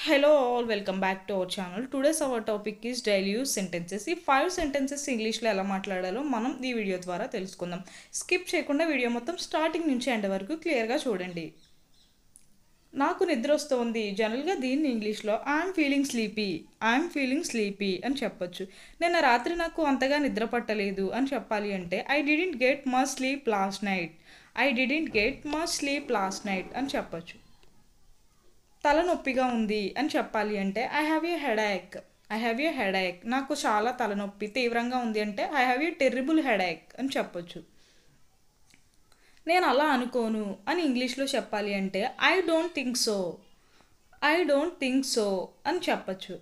Hello all, welcome back to our channel. Today's our topic is daily use sentences. ఈ five sentences ఇంగ్లీష్లో ఎలా మాట్లాడాలో మనం ఈ వీడియో ద్వారా తెలుసుకుందాం స్కిప్ చేయకుండా వీడియో మొత్తం స్టార్టింగ్ నుంచి ఎండ్ వరకు క్లియర్గా చూడండి నాకు నిద్ర వస్తుంది జనరల్గా దీన్ని ఇంగ్లీష్లో I'm feeling sleepy I'm feeling sleepy అని చెప్పొచ్చు నిన్న రాత్రి నాకు అంతగా నిద్ర పట్టలేదు అని చెప్పాలి అంటే I didn't get much sleep last night I didn't get much sleep last night అని చెప్పొచ్చు తలనొప్పిగా ఉంది అని చెప్పాలి అంటే I have a headache I have a headache నాకు చాలా తలనొప్పి తీవ్రంగా ఉంది అంటే I have a terrible headache అని చెప్పొచ్చు నేను అలా అనుకోను అని ఇంగ్లీష్లో చెప్పాలి అంటే I don't think so I don't think so అని చెప్పచ్చు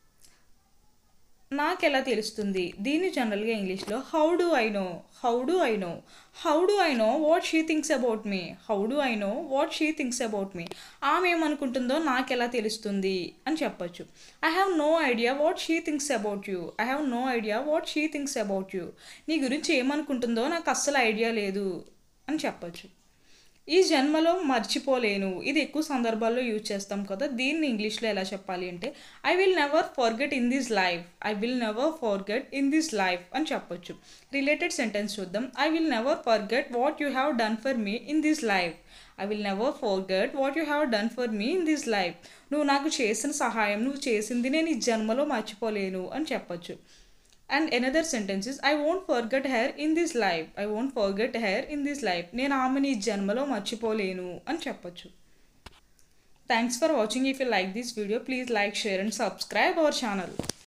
నాకెలా తెలుస్తుంది దీన్ని జనరల్గా ఇంగ్లీష్లో how do I know how do I know how do I know what she thinks about me how do I know what she thinks about me ఆమె ఏమనుకుంటుందో నాకెలా తెలుస్తుంది అని చెప్పొచ్చు I have no idea what she thinks about you I have no idea what she thinks about you నీ గురించి ఏమనుకుంటుందో నాకు అస్సలు ఐడియా లేదు అని చెప్పొచ్చు ఈ జన్మలో మర్చిపోలేను ఇది ఎక్కువ సందర్భాల్లో యూజ్ చేస్తాం కదా దీన్ని ఇంగ్లీష్లో ఎలా చెప్పాలి అంటే I will never forget in this life I will never forget in this life అని చెప్పొచ్చు రిలేటెడ్ సెంటెన్స్ చూద్దాం I will never forget what you have done for me in this life I will never forget what you have done for me in this life నువ్వు నాకు చేసిన సహాయం నువ్వు చేసింది నేను ఈ జన్మలో మర్చిపోలేను అని చెప్పొచ్చు and another sentence is I won't forget her in this life I won't forget her in this life నేను ఆమెని ఈ జన్మలో మర్చిపోలేను అని చెప్పొచ్చు thanks for watching if you like this video please like share and subscribe our channel